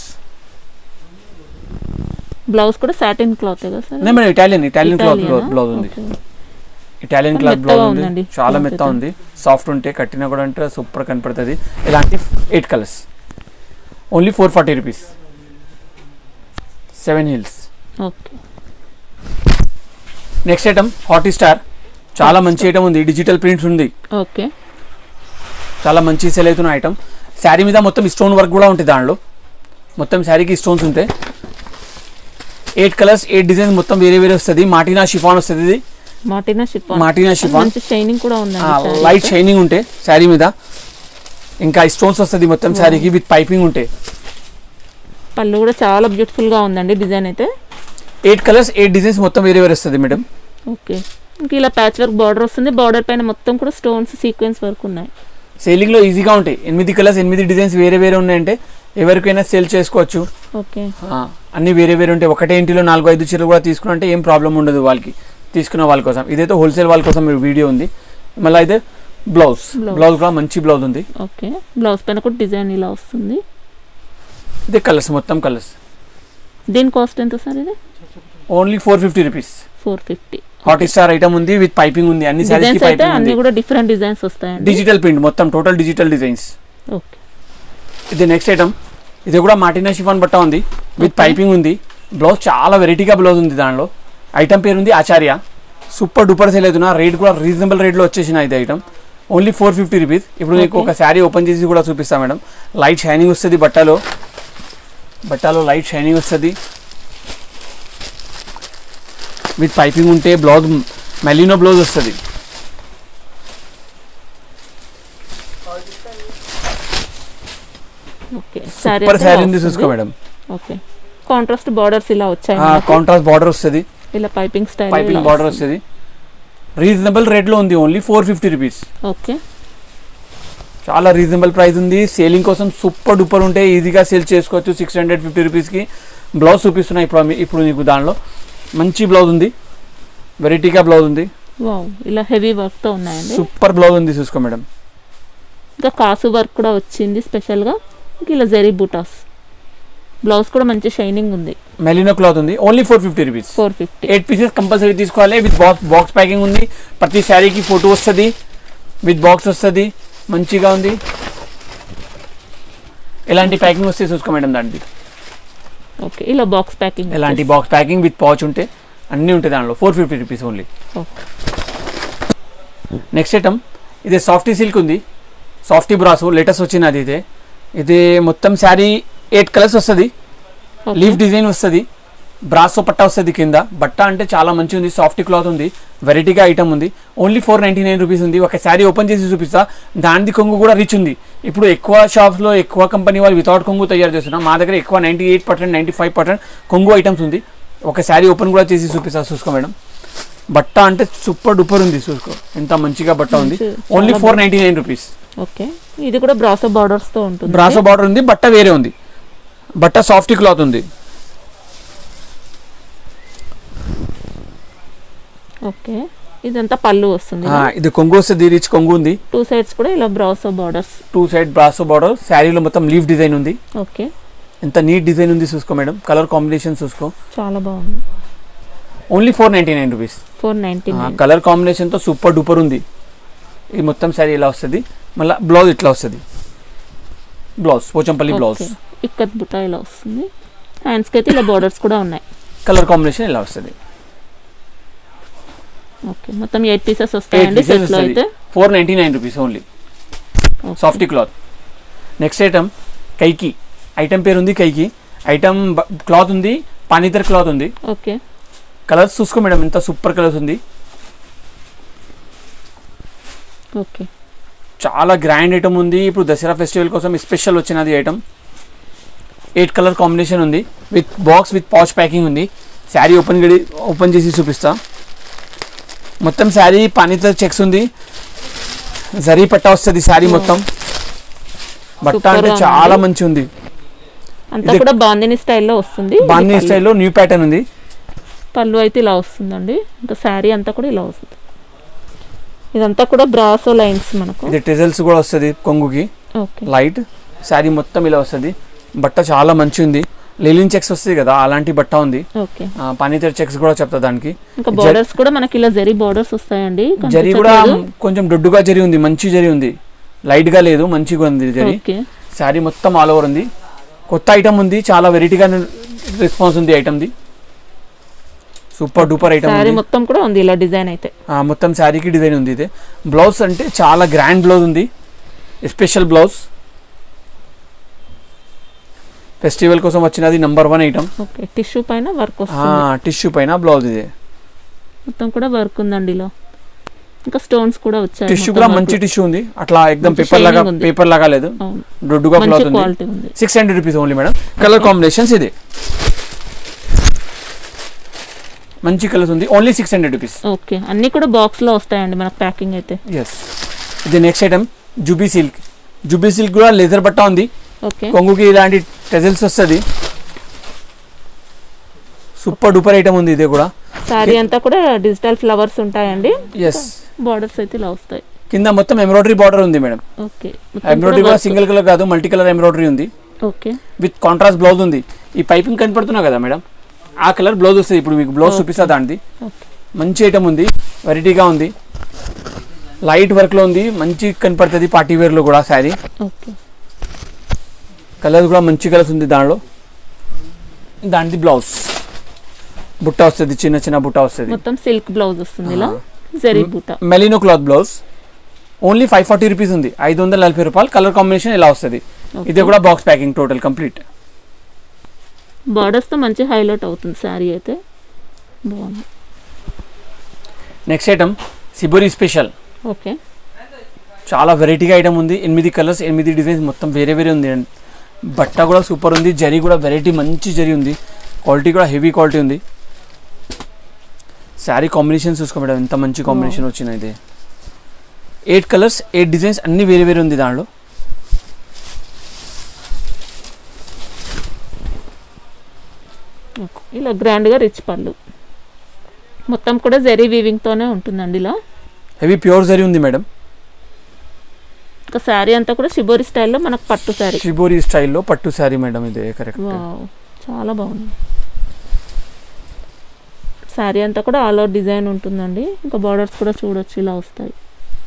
బ్లౌజ్ కూడా సాటిన్ క్లాత్ కదా సార్ నేను madam Italian Italian cloth Italian ఆ? బ్లౌజ్ ఉంది Okay. ఇటాలియన్ కానీ క్లాత్ మెత్తగా బ్లౌజ్ ఉంది ఉందండి. చాలా cloth మెత్త అయితే. ఉంది సాఫ్ట్ ఉంటే కట్టినా కూడా అంటే సూపర్ కనపడుతుంది ఇలాంటి eight colours only four forty rupees seven hills okay next item hot star చాలా మంచి ఐటమ్ ఉంది డిజిటల్ ప్రింట్స్ ఉంది ఓకే చాలా మంచి సెల్ అవుతున్న ఐటమ్ శారీ మీద మొత్తం స్టోన్ వర్క్ కూడా ఉంటుంది దాంట్లో మొత్తం శారీకి స్టోన్స్ ఉంటాయి ఎయిట్ కలర్స్ ఎయిట్ డిజైన్స్ మొత్తం వేరే వేరే వస్తుంది మాటినా షిఫాన్ వస్తుంది ఇది మాటినా షిఫాన్ మాటినా షిఫాన్ మంచి షైనింగ్ కూడా ఉందండి saree లైట్ అయితే. షైనింగ్ ఉంటాయి శారీ మీద ఇంకా స్టోన్స్ వస్తుంది మొత్తం శారీకి విత్ పైపింగ్ ఉంటాయి పళ్ళు కూడా చాలా బ్యూటిఫుల్ గా ఉందండి డిజైన్ అయితే ఎయిట్ కలర్స్ ఎయిట్ డిజైన్స్ మొత్తం వేరే వేరే వస్తుంది మేడం ఓకే ఇంకా ఇలా ప్యాచ్ వర్క్ బార్డర్ వస్తుంది బార్డర్ పైన మొత్తం కూడా స్టోన్స్ సీక్వెన్స్ వర్క్ ఉన్నాయి సేలింగ్లో ఈజీగా ఉంటాయి ఎనిమిది కలర్స్ ఎనిమిది డిజైన్స్ వేరే వేరే ఉన్నాయంటే ఎవరికైనా సేల్ చేసుకోవచ్చు ఓకే ఆ, అన్ని వేరే వేరే ఉంటాయి ఒకటే ఇంటిలో నాలుగు ఐదు చీరలు కూడా తీసుకున్నంటే ఏం ప్రాబ్లం ఉండదు వాళ్ళకి తీసుకున్న వాళ్ళ కోసం ఇదైతే హోల్సేల్ వాళ్ళ కోసం వీడియో ఉంది మళ్ళీ అయితే బ్లౌజ్ Blouse. బ్లౌజ్ కూడా మంచి బ్లౌజ్ ఉంది ఓకే బ్లౌజ్ పైన కూడా డిజైన్ ఇలా వస్తుంది ఇదే కలర్స్ మొత్తం కలర్స్ దీని కాస్ట్ ఎంత సార్ ఇది only four fifty rupees four fifty hot star item ఉంది విత్ పైపింగ్ ఉంది అన్ని సారీస్ డిజైన్స్ అయితే పైపింగ్ అన్ని ఉంది కూడా డిఫరెంట్ డిజైన్స్ వస్తాయండి డిజిటల్ ప్రింట్ మొత్తం టోటల్ డిజిటల్ డిజైన్స్ ఓకే ఇది నెక్స్ట్ ఐటమ్ ఇది కూడా మాటినా షిఫాన్ బట్ట ఉంది విత్ పైపింగ్ ఉంది బ్లౌజ్ చాలా వెరైటీగా బ్లౌజ్ ఉంది దానిలో ఐటమ్ పేరు ఉంది ఆచార్య సూపర్ డూపర్ సేల్ అవుతున్నా రేట్ కూడా రీజనబుల్ రేట్లో వచ్చేసిన ఇది item only four fifty rupees ఇప్పుడు మీకు Okay. ఒక శారీ ఓపెన్ చేసి కూడా చూపిస్తాను మేడం లైట్ షైనింగ్ వస్తుంది బట్టలో బట్టలో లైట్ షైనింగ్ వస్తుంది విత్ పైపింగ్ ఉంటే బ్లౌజ్ మెలినో బ్లౌజ్ వస్తుంది ఓకే సారీ సూపర్ శారీ ఉంది చూసుకో మేడం ఓకే కాంట్రాస్ట్ బార్డర్స్ ఇలా వచ్చాయి కాంట్రాస్ట్ బార్డర్ వస్తుంది ఇలా పైపింగ్ స్టైల్ పైపింగ్ బార్డర్ వస్తుంది రీజనబుల్ రేట్లో ఉంది only four fifty rupees okay చాలా రీజనబుల్ ప్రైస్ ఉంది సేలింగ్ కోసం సూపర్ డూపర్ ఉంటే ఈజీగా సేల్ చేసుకోవచ్చు సిక్స్ హండ్రెడ్ ఫిఫ్టీ రూపీస్కి బ్లౌజ్ చూపిస్తున్నాయి ఇప్పుడు మీ- ఇప్పుడు నీకు దానిలో మంచి బ్లౌజ్ ఉంది వెరైటీగా బ్లౌజ్ ఉంది వావ్ ఇలా హెవీ వర్క్ తో ఉన్నాయండి సూపర్ బ్లౌజ్ ఉంది చూసుకో మేడం ఇంకా కాసు వర్క్ కూడా వచ్చింది స్పెషల్ గా ఇంకా ఇలా జెరీ బూటాస్ బ్లౌజ్ కూడా మంచి షైనింగ్ ఉంది మెలినో క్లాత్ ఉంది only four fifty rupees four fifty eight pieces compulsory తీసుకోవాలి విత్ బాక్స్ బాక్స్ ప్యాకింగ్ ఉంది ప్రతి శారీకి ఫోటో వస్తుంది విత్ బాక్స్ వస్తుంది మంచిగా ఉంది ఎలాంటి ప్యాకింగ్ వస్తే చూసుకో మేడం దానికి ఓకే ఇలా బాక్స్ ప్యాకింగ్ ఎలాంటి బాక్స్ ప్యాకింగ్ విత్ పౌచ్ ఉంటే అన్నీ ఉంటాయి దానిలో four fifty rupees only next item ఇది సాఫ్టీ సిల్క్ ఉంది సాఫ్టీ బ్రాస్ లేటెస్ట్ వచ్చినది ఇదే ఇది మొత్తం శారీ ఎయిట్ కలర్స్ వస్తుంది లీఫ్ డిజైన్ వస్తుంది బ్రాసో పట్ట వస్తుంది కింద బట్ట అంటే చాలా మంచి ఉంది సాఫ్ట్ క్లాత్ ఉంది వెరైటీగా ఐటమ్ ఉంది only four ninety nine rupees ఉంది ఒక శారీ ఓపెన్ చేసి చూపిస్తా దానిది కొంగు కూడా రిచ్ ఉంది ఇప్పుడు ఎక్కువ షాప్స్లో ఎక్కువ కంపెనీ వాళ్ళు వితౌట్ కొంగు తయారు చేస్తున్నాం మా దగ్గర ఎక్కువ ninety eight percent ninety five percent కొంగు ఐటమ్స్ ఉంది ఒక శారీ ఓపెన్ కూడా చేసి చూపిస్తా చూసుకో మేడం బట్ట అంటే సూపర్ డూపర్ ఉంది చూసుకో ఎంత మంచిగా బట్ట ఉంది మంచి- ఓన్లీ చాలా four ninety nine rupees okay ఇది కూడా బ్రాసో బార్డర్స్ తో ఉంటుంది బ్రాసో బార్డర్ ఉంది బట్ట వేరే ఉంది బట్ట సాఫ్ట్ క్లాత్ ఉంది ఓకే ఇదంతా పళ్ళు వస్తుంది ఆ, ఇది కొంగు వస్తుంది రిచ్ కొంగు ఉంది టూ సైడ్స్ కూడా ఇలా బ్రాసో బార్డర్స్ టూ సైడ్ బ్రాసో బార్డర్ శారీలో మొత్తం లీఫ్ డిజైన్ ఉంది ఓకే ఎంత నీట్ డిజైన్ ఉంది చూసుకో మేడం కలర్ కాంబినేషన్ చూసుకో చాలా బాగుంది only four ninety nine rupees four ninety nine colour కాంబినేషన్తో సూపర్ డూపర్ ఉంది ఈ మొత్తం శారీ ఇలా వస్తుంది మళ్ళీ బ్లౌజ్ ఇట్లా వస్తుంది బ్లౌజ్ పోచంపల్లి బ్లౌజ్ ఇక్కత్ బుట్ట ఇలా వస్తుంది హ్యాండ్స్కి అయితే ఇలా బార్డర్స్ కూడా ఉన్నాయి కలర్ కాంబినేషన్ ఇలా వస్తుంది ఓకే మొత్తం ఎయిట్ పీసెస్ వస్తాయండి pieces సెట్లో వస్తది. అయితే four ninety nine rupees only Okay. Softy cloth next item కైకి ఐటమ్ పేరు ఉంది కైకి ఐటమ్ క్లాత్ ఉంది పానీతర్ క్లాత్ ఉంది ఓకే కలర్స్ చూసుకో మేడం ఎంత సూపర్ కలర్స్ ఉంది ఓకే చాలా గ్రాండ్ ఐటమ్ ఉంది ఇప్పుడు దసరా ఫెస్టివల్ కోసం స్పెషల్ వచ్చినది ఐటమ్ ఎయిట్ కలర్ కాంబినేషన్ ఉంది with box with pouch packing ఉంది శారీ ఓపెన్ గడి ఓపెన్ చేసి చూపిస్తా మొత్తం శారీ పానీతో చెక్స్ ఉంది జరీ పట్ట వస్తుంది శారీ మొత్తం బట్ట Super అంటే గా చాలా ఉంది. మంచి ఉంది అంతా ఇది- కూడా బాందిని స్టైల్లో వస్తుంది ఇది బాందీ పళ్ళు. స్టైల్లో న్యూ ప్యాటర్న్ ఉంది పళ్ళు అయితే ఇలా వస్తుందండి ఇంకా శారీ అంతా కూడా ఇలా వస్తుంది ఇదంతా కూడా బ్రాసో లైన్స్ మనకు ఇది టెజల్స్ కూడా వస్తుంది కొంగుకి ఓకే లైట్ శారీ మొత్తం ఇలా వస్తుంది బట్ట చాలా మంచి ఉంది లిలిన్ చెక్స్ వస్తుంది కదా అలాంటి బట్ట ఉంది ఓకే పానీతర్ చెక్స్ కూడా చెప్తా దానికి ఇంకా బార్డర్స్ కూడా మనకి ఇలా జరీ బార్డర్స్ వస్తాయండి జరీ కూడా కనిపించట్లేదు. కొంచెం దొడ్డుగా జరి ఉంది మంచి జరి ఉంది లైట్ గా లేదు మంచిగా ఉంది జరి ఓకే శారీ మొత్తం ఆల్ ఓవర్ ఉంది కొత్త ఐటమ్ ఉంది చాలా వెరైటీగా రెస్పాన్స్ ఉంది ఐటమ్ది సూపర్ డూపర్ ఐటమ్ శారీ ఉంది మొత్తం కూడా ఉంది ఇలా డిజైన్ అయితే ఆ, మొత్తం శారీకి డిజైన్ ఉంది ఇది బ్లౌజ్ అంటే చాలా గ్రాండ్ బ్లౌజ్ ఉంది స్పెషల్ బ్లౌజ్ ఫెస్టివల్ కోసం వచ్చినది number one item okay tissue పైన వర్క్ వస్తుంది టిష్యూ పైన బ్లౌజ్ ఇది మొత్తం కూడా వర్క్ ఉందండి ఇలా ఇంకా స్టోన్స్ కూడా వచ్చాయి టిష్యూ మొత్తం కూడా work మంచి లో. టిష్యూ ఉంది అట్లా ఎక్దమ్ మంచి పేపర్ లాగా shining ఉంది. పేపర్ లాగా లేదు అవును దొడ్డుగా మంచి క్లాత్ ఉంది క్వాలిటీ ఉంది six hundred rupees only madam colour combinations ఇది మంచి కలర్స్ ఉంది only six hundred rupees okay అన్ని కూడా బాక్స్ లో వస్తాయండి మనకు ప్యాకింగ్ అయితే ఎస్ ఇది నెక్స్ట్ ఐటమ్ జుబీ సిల్క్ జుబీ సిల్క్ కూడా లెదర్ బట్ట ఉంది ఓకే కొంగుకి ఇలాంటి టెజల్స్ వస్తుంది సూపర్ డూపర్ ఐటమ్ ఉంది ఇది కూడా శారీ అంతా కూడా డిజిటల్ ఫ్లవర్స్ ఉంటాయండి ఎస్ బార్డర్స్ అయితే ఇలా వస్తాయి కింద మొత్తం ఎంబ్రాయిడరీ బార్డర్ ఉంది మేడం ఓకే ఎంబ్రాయిడరీ కూడా సింగిల్ కలర్ కాదు మల్టీ కలర్ ఎంబ్రాయిడరీ ఉంది ఓకే విత్ కాంట్రాస్ట్ బ్లౌజ్ ఉంది ఈ పైపింగ్ కనపడుతున్నా కదా మేడం ఆ కలర్ బ్లౌజ్ వస్తుంది ఇప్పుడు మీకు బ్లౌజ్ Okay. చూపిస్తా దాంది ఓకే మంచి ఐటమ్ ఉంది వెరైటీగా ఉంది లైట్ వర్క్లో ఉంది మంచి కనపడుతుంది పార్టీ వేర్లో కూడా శారీ ఓకే కలర్ కూడా మంచి కలర్స్ ఉంది దానిలో దానిది బ్లౌజ్ బుట్ట వస్తుంది చిన్న చిన్న బుట్ట వస్తుంది మొత్తం సిల్క్ బ్లౌజ్ వస్తుంది ఇలా ఆ. జరీ బూట మెలినో cloth blouse only five forty rupees ఉంది ఐదు వందల నలభై రూపాయలు కలర్ కాంబినేషన్ ఇలా వస్తుంది ఇది కూడా box packing total complete borders తో మంచి హైలైట్ అవుతుంది శారీ అయితే బాగుంది next item shibori special okay చాలా వెరైటీగా ఐటమ్ ఉంది ఎనిమిది కలర్స్ ఎనిమిది డిజైన్స్ మొత్తం వేరే వేరే ఉంది బట్ట కూడా సూపర్ ఉంది జరీ కూడా వెరైటీ మంచి జరీ ఉంది క్వాలిటీ కూడా హెవీ క్వాలిటీ ఉంది శారీ కాంబినేషన్ చూసుకో మేడం ఎంత మంచి కాంబినేషన్ వచ్చింది ఇది ఎయిట్ కలర్స్ ఎయిట్ డిజైన్స్ అన్ని వేరే వేరే ఉంది దానిలో ఓకే. ఇలా గ్రాండ్ గా రిచ్ పళ్ళు మొత్తం కూడా జరీ వీవింగ్ తోనే ఉంటుందండి ఇలా హెవీ ప్యూర్ జరీ ఉంది మేడం ఇంకా శారీ అంతా కూడా షిబోరి స్టైల్లో మనకు పట్టు శారీ షిబోరి స్టైల్లో పట్టు శారీ మేడం ఇది కరెక్ట్ వావ్ చాలా బాగుంది శారీ అంతా కూడా ఆల్ అవుట్ డిజైన్ ఉంటుందండి ఇంకా బార్డర్స్ కూడా చూడొచ్చు ఇలా వస్తాయి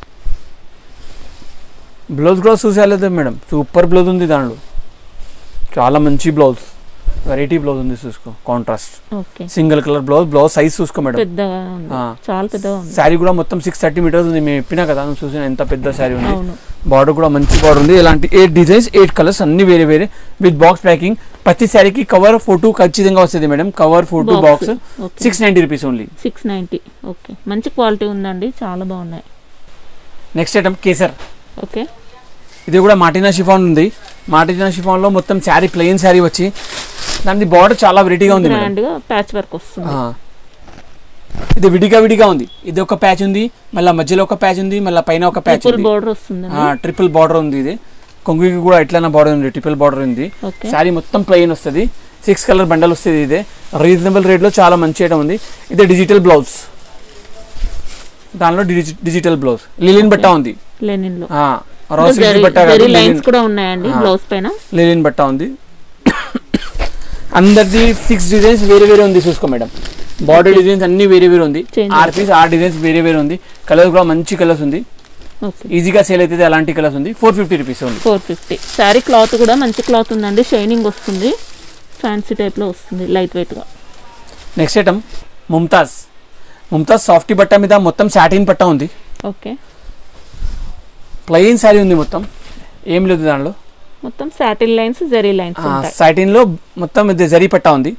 బ్లౌజ్ కూడా చూసేలేదు మేడం సూపర్ బ్లౌజ్ ఉంది దానిలో చాలా మంచి బ్లౌజ్ వెరైటీ బ్లౌజ్ ఉంది చూసుకో contrast okay single colour blouse blouse size చూసుకో మేడం పెద్దగా ఉంది ఆ. చాలా పెద్దగా ఉంది శారీ కూడా మొత్తం సిక్స్ థర్టీ మీటర్స్ ఉంది మేము చెప్పినా కదా నువ్వు చూసిన ఎంత పెద్ద శారీ ఉంది అవును బార్డర్ కూడా మంచి బార్డర్ ఉంది ఇలాంటి ఎయిట్ డిజైన్స్ ఎయిట్ కలర్స్ అన్ని వేరే వేరే విత్ బాక్స్ ప్యాకింగ్ ప్రతి శారీకి కవర్ ఫోటో ఖచ్చితంగా వస్తుంది madam cover photo box okay six ninety rupees only six ninety okay మంచి క్వాలిటీ ఉందండి చాలా బాగున్నాయి నెక్స్ట్ ఐటమ్ కేసర్ ఓకే ఇది కూడా మాటినా షిఫాన్ ఉంది మాటినా షిఫాన్లో మొత్తం శారీ ప్లెయిన్ శారీ వచ్చి దాని బార్డర్ చాలా వెరైటీగా ఉంది మేడం గ్రాండ్ గా ప్యాచ్ వర్క్ వస్తుంది ఆ. ఇది విడిగా విడిగా ఉంది ఇది ఒక ప్యాచ్ ఉంది మళ్ళీ మధ్యలో ఒక ప్యాచ్ ఉంది మళ్ళీ పైన ఒక ప్యాచ్ ఫుల్ ఉంది బోర్డర్ వస్తుందండి ట్రిపుల్ బార్డర్ ఉంది ఇది కొంగుకి కూడా ఎట్లైనా బార్డర్ ఉంది ట్రిపుల్ బార్డర్ ఉంది ఓకే శారీ మొత్తం ప్లెయిన్ వస్తుంది సిక్స్ కలర్ బండల్ వస్తుంది ఇదే రీజనబుల్ రేట్లో చాలా మంచి ఐటమ్ ఉంది ఇది డిజిటల్ బ్లౌజ్ దానిలో డిజి- డిజిటల్ బ్లౌజ్ లిలిన్ బట్ట ఉంది లెనిన్ లో రాస్ బట్ట కాదు, జరీ లిలిన్ లైన్స్ కూడా ఉన్నాయండి ఆ. బ్లౌజ్ పైన లిలిన్ బట్ట ఉంది అందరిది సిక్స్ డిజైన్స్ వేరే వేరే ఉంది చూసుకో మేడం బార్డర్ డిజైన్స్ అన్ని వేరే వేరే ఉంది Change or piece or designs వేరే వేరే ఉంది కలర్ కూడా మంచి కలర్స్ ఉంది ఓకే ఈజీగా సేల్ అవుతుంది అలాంటి కలర్స్ ఉంది ఫోర్ ఫిఫ్టీ రూపీస్ ఉంది ఫోర్ ఫిఫ్టీ శారీ క్లాత్ కూడా మంచి క్లాత్ ఉందండి షైనింగ్ వస్తుంది ఫ్యాన్సీ టైప్ లో వస్తుంది లైట్ వెయిట్ గా next item Mumtaz Mumtaz softy బట్ట మీద మొత్తం సాటిన్ పట్ట ఉంది ఓకే ప్లెయిన్ శారీ ఉంది మొత్తం ఏం లేదు దానిలో మొత్తం సాటిల్ లైన్స్ జరీ లైన్స్ ఉంటాయి సాటిన్ లో మొత్తం ఇది జరీ పట్ట ఉంది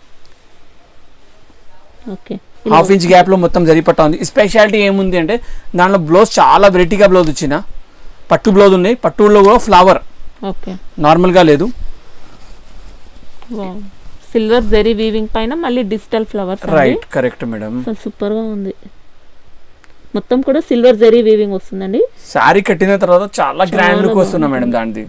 ఓకే హాఫ్ ఇంచ్ గ్యాప్ లో మొత్తం జరీ పట్ట ఉంది స్పెషాలిటీ ఏముంది అంటే దానిలో బ్లౌజ్ చాలా వెరైటీగా బ్లౌజ్ వచ్చిన పట్టు బ్లౌజ్ ఉన్నాయి పట్టులో కూడా ఫ్లవర్ ఓకే నార్మల్ గా లేదు సిల్వర్ జరీ వీవింగ్ పైన మళ్ళీ digital flowers right correct madam అసలు సూపర్ గా ఉంది మొత్తం కూడా సిల్వర్ జరీ వీవింగ్ వస్తుందండి శారీ కట్టిన తర్వాత చాలా గ్రాండ్ లుక్ చాలా వస్తున్నా మేడం బాగుంది. దానిది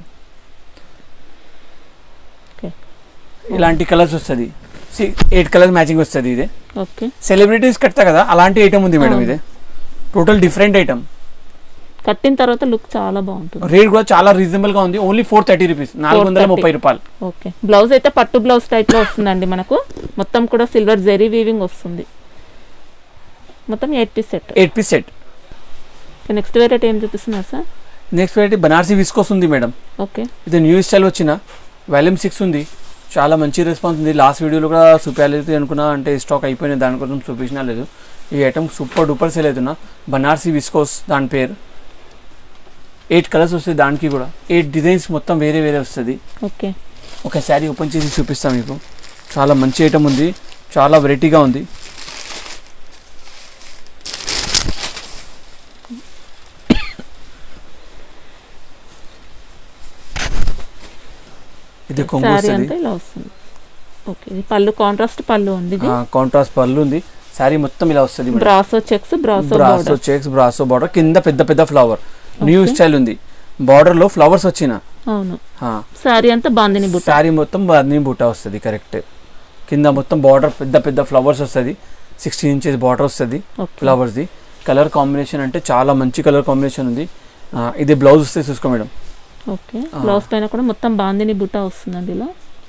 ఓకే ఇలాంటి కలర్స్ వస్తుంది ఎయిట్ కలర్ మ్యాచింగ్ వస్తుంది ఇది ఓకే సెలబ్రిటీస్ కడతా కదా అలాంటి ఐటమ్ ఉంది మేడం అవును. ఇది టోటల్ డిఫరెంట్ ఐటమ్ కట్టిన తర్వాత లుక్ చాలా బాగుంటుంది రేట్ కూడా చాలా రీజనబుల్ గా ఉంది ఓన్లీ ఫోర్ థర్టీ రూపీస్ నాలుగు వందల 430. ముప్పై రూపాయలు ఓకే బ్లౌజ్ అయితే పట్టు బ్లౌజ్ టైప్ లో వస్తుందండి మనకు మొత్తం కూడా సిల్వర్ జరీ వీవింగ్ వస్తుంది మొత్తం eight piece set eight piece set next variety ఏం చూపిస్తున్నారు sir next variety Banarasi viscose ఉంది మేడం ఓకే ఇది న్యూ స్టైల్ వచ్చిన వాల్యూమ్ సిక్స్ ఉంది చాలా మంచి రెస్పాన్స్ ఉంది లాస్ట్ వీడియోలో కూడా చూపించాలి అనుకున్నా అంటే స్టాక్ అయిపోయిన దానికోసం చూపించినా లేదు ఈ ఐటమ్ సూపర్ డూపర్ సేల్ అవుతున్నా బనార్సీ విస్కోస్ దాని పేరు ఎయిట్ కలర్స్ వస్తాయి దానికి కూడా ఎయిట్ డిజైన్స్ మొత్తం వేరే వేరే వస్తుంది ఓకే ఒక శారీ ఓపెన్ చేసి చూపిస్తాం మీకు చాలా మంచి ఐటమ్ ఉంది చాలా వెరైటీగా ఉంది ఇది కొంగు శారీ వస్తుంది అంతా ఇలా వస్తుంది ఓకే ఇది పళ్ళు కాంట్రాస్ట్ పళ్ళు ఉంది ఇది కాంట్రాస్ట్ పళ్ళు ఉంది శారీ మొత్తం ఇలా వస్తుంది మేడం. బ్రాసో చెక్స్ బ్రాసో బ్రాసో బార్డర్ చెక్స్ బ్రాసో బార్డర్ కింద పెద్ద పెద్ద ఫ్లవర్ న్యూ Okay. స్టైల్ ఉంది బార్డర్ లో ఫ్లవర్స్ వచ్చిన అవును శారీ అంతా బాందిని బుట్ట శారీ మొత్తం బర్నీ బూట వస్తుంది కరెక్ట్ కింద మొత్తం బార్డర్ పెద్ద పెద్ద ఫ్లవర్స్ వస్తుంది సిక్స్టీన్ ఇంచెస్ బార్డర్ వస్తుంది ఓకే ఫ్లవర్స్ది కలర్ కాంబినేషన్ అంటే చాలా మంచి కలర్ కాంబినేషన్ ఉంది ఆ, ఇది బ్లౌజ్ వస్తే చూసుకో మేడం ఓకే ఆ. బ్లౌజ్ పైన కూడా మొత్తం బాందిని బుట్ట వస్తుందండి ఇలా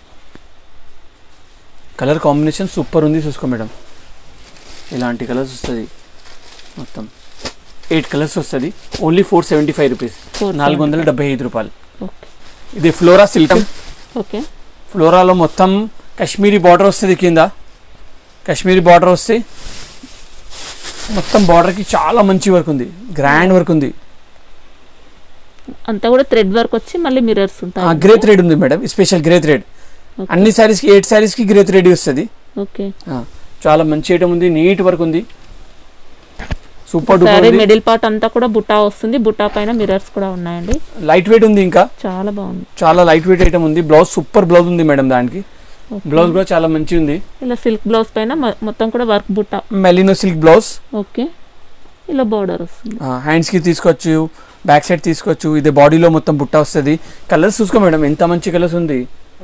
కలర్ కాంబినేషన్ సూపర్ ఉంది చూసుకో మేడం ఇలాంటి కలర్స్ వస్తుంది మొత్తం ఎయిట్ కలర్స్ వస్తుంది only four seventy five rupees Four నాలుగు వందల డెబ్బై ఐదు రూపాయలు ఓకే ఇది ఫ్లోరా సిల్క్ ఓకే ఫ్లోరాలో మొత్తం కాశ్మీరీ బార్డర్ వస్తుంది కింద కాశ్మీరీ బార్డర్ వస్తే మొత్తం బార్డర్కి చాలా మంచి వర్క్ ఉంది గ్రాండ్ వర్క్ ఉంది అంతా కూడా థ్రెడ్ వర్క్ వచ్చి మళ్ళీ మిర్రర్స్ ఉంటాయి గ్రే థ్రెడ్ ఉంది madam special grey thread Okay. అన్ని శారీస్కి ఎయిట్ శారీస్కి గ్రే థ్రెడ్ వస్తుంది ఓకే చాలా మంచి ఐటమ్ ఉంది నీట్ వర్క్ ఉంది సూపర్ డూపర్ సారీ ఉంది మిడిల్ పార్ట్ అంతా కూడా బుట్టా వస్తుంది బుట్టా పైన మిర్రర్స్ కూడా ఉన్నాయండి లైట్ వెయిట్ ఉంది ఇంకా చాలా బాగుంది చాలా లైట్ వెయిట్ ఐటమ్ ఉంది బ్లౌజ్ సూపర్ బ్లౌజ్ ఉంది మేడం దానికి Okay. బ్లౌజ్ కూడా చాలా మంచి ఉంది ఇలా సిల్క్ బ్లౌజ్ పైన మొ- మొత్తం కూడా వర్క్ బుట్టా మెలినో సిల్క్ బ్లౌజ్ ఓకే ఇలా బార్డర్ వస్తుంది హ్యాండ్స్ కి తీసుకోవచ్చు బ్యాక్ సైడ్ తీసుకోవచ్చు ఇది బాడీలో మొత్తం బుట్ట వస్తుంది కలర్స్ చూసుకో మేడం ఎంత మంచి కలర్స్ ఉంది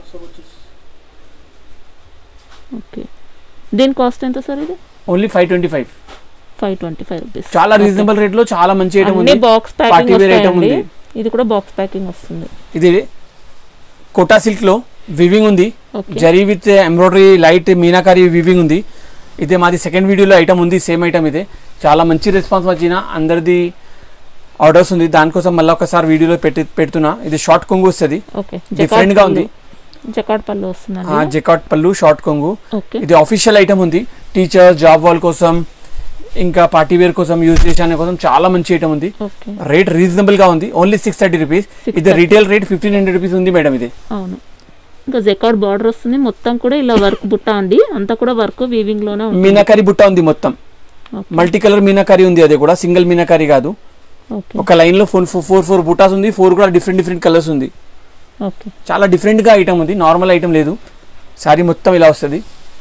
ఓకే దీని కాస్ట్ ఎంత సార్ ఇది only five twenty five five twenty five rupees చాలా రీజనబుల్ రేట్ లో చాలా మంచి ఐటమ్ అన్ని ఉంది box party packing wear item వస్తాయండి ఉంది ఇది కూడా బాక్స్ ప్యాకింగ్ వస్తుంది ఇది కోటా సిల్క్ లో వివింగ్ ఉంది okay zari with embroidery light meenakari weaving ఉంది ఇదే మాది సెకండ్ వీడియోలో ఐటమ్ ఉంది సేమ్ ఐటమ్ ఇదే చాలా మంచి రెస్పాన్స్ వచ్చిన అందరిది ఆర్డర్స్ ఉంది దానికోసం మళ్ళీ ఒకసారి వీడియోలో పెట్టి పెడుతున్నా ఇది షార్ట్ కొంగు వస్తుంది ఓకే డిఫరెంట్ గా ఉంది జకాడ్ పళ్ళు వస్తుందండి జెకాట్ పళ్ళు షార్ట్ కొంగు ఓకే ఇది ఆఫీషియల్ ఐటమ్ ఉంది టీచర్స్ జాబ్ వాళ్ళ కోసం ఇంకా పార్టీ వేర్ కోసం యూజ్ చేసే కోసం చాలా మంచి ఐటమ్ ఉంది ఓకే రేట్ రీజనబుల్ గా ఉంది ఓన్లీ సిక్స్ థర్టీ రూపీస్ ఇది 630. Retail rate fifteen hundred rupees ఉంది మేడం ఇది అవును ఇంకా జెకాడ్ బార్డర్ వస్తుంది మొత్తం కూడా ఇలా వర్క్ బుట్ట అండి అంతా కూడా వర్క్ వీవింగ్ లోనే ఉంటుంది మీనాకారి బుట్ట ఉంది మొత్తం ఓకే. మల్టీ కలర్ మీనాకారి ఉంది అది కూడా సింగిల్ మీనాకారి కాదు ఓకే ఒక లైన్ లో ఫోర్ ఫోర్ ఫోర్ బుటాస్ ఉంది ఫోర్ కూడా డిఫరెంట్ డిఫరెంట్ కలర్స్ ఉంది ఓకే చాలా డిఫరెంట్ గా ఐటమ్ ఉంది నార్మల్ ఐటమ్ లేదు సారీ మొత్తం ఇలా వస్తుంది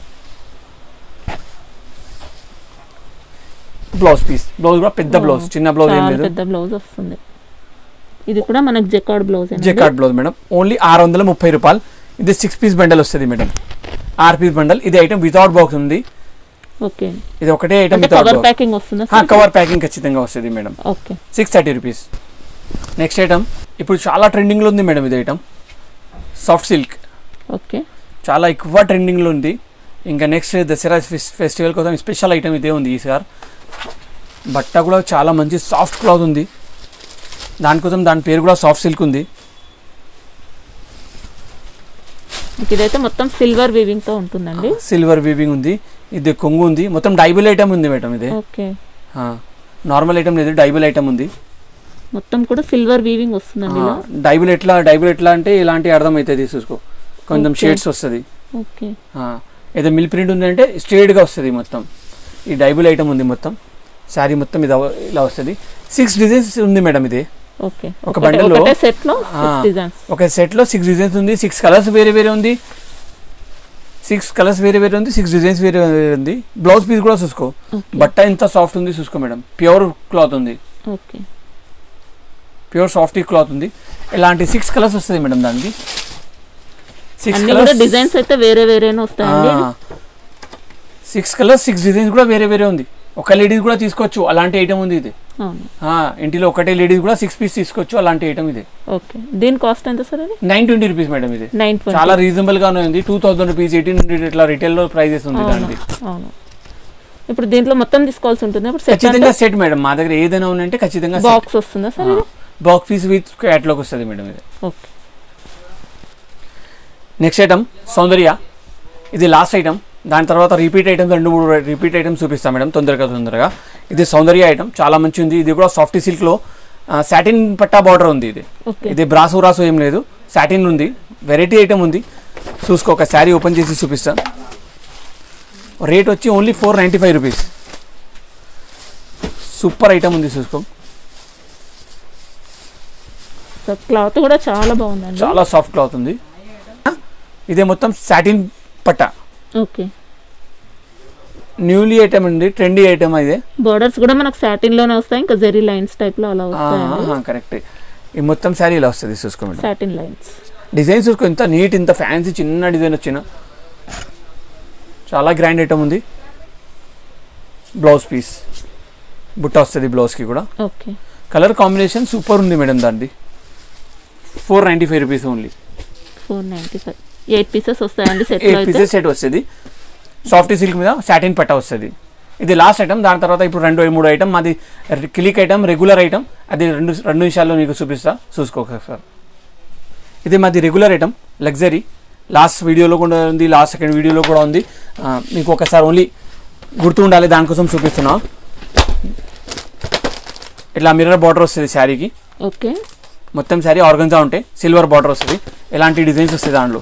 బ్లౌజ్ పీస్ బ్లౌజ్ కూడా పెద్ద ఓ, బ్లౌజ్ చిన్న బ్లౌజ్ ఏం చాలా లేదు పెద్ద బ్లౌజ్ వస్తుంది ఇది కూడా మనకు jacquard blouse jacquard blouse madam only ఆరు వందల ముప్పై రూపాయలు ఇది సిక్స్ పీస్ బండల్ వస్తుంది మేడం ఆరు పీస్ బండల్ ఇది ఐటమ్ వితౌట్ బాక్స్ ఉంది ఓకే ఇది ఒకటే ఐటమ్ అంటే వితౌట్ కవర్ బాక్స్ ప్యాకింగ్ వస్తుందా సార్ కవర్ ప్యాకింగ్ ఖచ్చితంగా వస్తుంది madam okay six thirty rupees next item ఇప్పుడు చాలా ట్రెండింగ్లో ఉంది మేడం ఇది ఐటమ్ సాఫ్ట్ సిల్క్ ఓకే చాలా ఎక్కువ ట్రెండింగ్లో ఉంది ఇంకా నెక్స్ట్ దసరా ఫెస్- ఫెస్టివల్ కోసం స్పెషల్ ఐటమ్ ఇదే ఉంది ఈసారి బట్ట కూడా చాలా మంచి సాఫ్ట్ క్లాత్ ఉంది దానికోసం దాని పేరు కూడా సాఫ్ట్ సిల్క్ ఉంది ఇదైతే మొత్తం సిల్వర్ వీవింగ్ తో ఉంటుందండి సిల్వర్ వీవింగ్ ఉంది ఇది కొంగు ఉంది మొత్తం డైబుల్ ఐటమ్ ఉంది మేడం ఇది ఓకే నార్మల్ ఐటమ్ లేదు డైబుల్ ఐటమ్ ఉంది మొత్తం కూడా సిల్వర్ వీవింగ్ వస్తుందండి ఇలా డైబుల్ ఎట్లా డైబుల్ ఎట్లా అంటే ఇలాంటి అర్థం అవుతుంది చూసుకో కొంచెం Okay. షేడ్స్ వస్తుంది ఓకే ఏదో మిల్ ప్రింట్ ఉందంటే స్ట్రేట్గా వస్తుంది మొత్తం ఈ డైబుల్ ఐటమ్ ఉంది మొత్తం శారీ మొత్తం ఇది అవ- ఇలా వస్తుంది సిక్స్ డిజైన్స్ ఉంది మేడం ఇది ఓకే ఒక ఒకటే- bundle లో- ఒకటే సెట్ లో ఆ. డిజైన్స్ ఒక సెట్లో సిక్స్ డిజైన్స్ ఉంది సిక్స్ కలర్స్ వేరే వేరే ఉంది సిక్స్ కలర్స్ వేరే వేరే ఉంది సిక్స్ డిజైన్స్ వేరే వేరే ఉంది బ్లౌజ్ పీస్ కూడా చూసుకో బట్ట ఎంత సాఫ్ట్ ఉంది చూసుకో మేడం ప్యూర్ క్లాత్ ఉంది ఓకే ప్యూర్ సాఫ్ట్ క్లాత్ ఉంది ఇలాంటి సిక్స్ కలర్స్ వస్తుంది మేడం దానికి సిక్స్ అన్ని కూడా డిజైన్స్ అయితే వేరే వేరేనే వస్తాయండి సిక్స్ కలర్స్ సిక్స్ డిజైన్స్ కూడా వేరే వేరే ఉంది ఒక లేడీస్ కూడా తీసుకోవచ్చు అలాంటి ఐటమ్ ఉంది ఇది అవును ఆ, ఇంటిలో ఒకటే లేడీస్ కూడా సిక్స్ పీస్ తీసుకోవచ్చు అలాంటి ఐటమ్ ఇది ఓకే దీని కాస్ట్ ఎంత సార్ అది నైన్ ట్వంటీ రూపీస్ మేడం ఇది నైన్ చాలా ట్వంటీ రీజనబుల్ గానే ఉంది two thousand rupees eighteen hundred ఇట్లా రిటైల్ లో ప్రైజెస్ ఉంది అవును దానికి అవును ఇప్పుడు దీంట్లో మొత్తం తీసుకోవాల్సి ఉంటుంది ఇప్పుడు సెట్ ఖచ్చితంగా సెట్ మేడం మా దగ్గర ఏదైనా ఉందంటే ఖచ్చితంగా బాక్స్ వస్తుందా సార్ ఇది బాక్స్ పీస్ విత్ క్యాట్లాగ్ వస్తుంది మేడం ఇది ఓకే నెక్స్ట్ ఐటమ్ సౌందర్య ఇది లాస్ట్ ఐటమ్ దాని తర్వాత రిపీట్ ఐటమ్స్ రెండు మూడు రిపీట్ ఐటమ్స్ చూపిస్తాం మేడం తొందరగా తొందరగా ఇది సౌందర్య ఐటమ్ చాలా మంచి ఉంది ఇది కూడా సాఫ్ట్ సిల్క్లో సాటిన్ పట్టా బార్డర్ ఉంది ఇది ఓకే ఇది బ్రాసు రాసు ఏం లేదు సాటిన్ ఉంది వెరైటీ ఐటమ్ ఉంది చూసుకో ఒక శారీ ఓపెన్ చేసి చూపిస్తా రేట్ వచ్చి only four ninety five rupees super item ఉంది చూసుకో సో క్లాత్ కూడా చాలా బాగుందండి చాలా సాఫ్ట్ క్లాత్ ఉంది ఇదే మొత్తం సాటిన్ పట్ట ఓకే న్యూలీ ఐటమ్ ఉంది ట్రెండీ ఐటమ్ ఇదే బోర్డర్స్ కూడా మనకు సాటిన్ లోనే వస్తాయి ఇంకా జెరీ లైన్స్ టైప్ లో అలా వస్తాయండి కరెక్ట్ ఈ మొత్తం శారీ ఇలా వస్తుంది చూసుకో మేడం సాటిన్ లైన్స్ డిజైన్ చూసుకో ఇంత నీట్ ఇంత ఫ్యాన్సీ చిన్న డిజైన్ వచ్చిన చాలా గ్రాండ్ ఐటమ్ ఉంది బ్లౌజ్ పీస్ బుట్ట వస్తుంది బ్లౌజ్కి కూడా ఓకే కలర్ కాంబినేషన్ సూపర్ ఉంది మేడం దాన్ని four ninety five rupees only four ninety five eight pieces వస్తాయండి సెట్ లో ఎయిట్ అయితే పీసెస్ సెట్ వస్తుంది సాఫ్ట్ సిల్క్ మీద సాటిన్ పట్ట వస్తుంది ఇది లాస్ట్ ఐటమ్ దాని తర్వాత ఇప్పుడు రెండు మూడు ఐటమ్ మాది క్లిక్ ఐటమ్ రెగ్యులర్ ఐటమ్ అది రెండు రెండు నిమిషాల్లో మీకు చూపిస్తా చూసుకో సార్ ఇది మాది రెగ్యులర్ ఐటమ్ లగ్జరీ లాస్ట్ వీడియోలో కూడా ఉంది లాస్ట్ సెకండ్ వీడియోలో కూడా ఉంది ఆ, మీకు ఒకసారి ఓన్లీ గుర్తు ఉండాలి దానికోసం చూపిస్తున్నా ఇట్లా మిర్రర్ బార్డర్ వస్తుంది శారీకి ఓకే మొత్తం శారీ ఆర్గన్జా ఉంటాయి సిల్వర్ బార్డర్ వస్తుంది ఎలాంటి డిజైన్స్ వస్తాయి దాంట్లో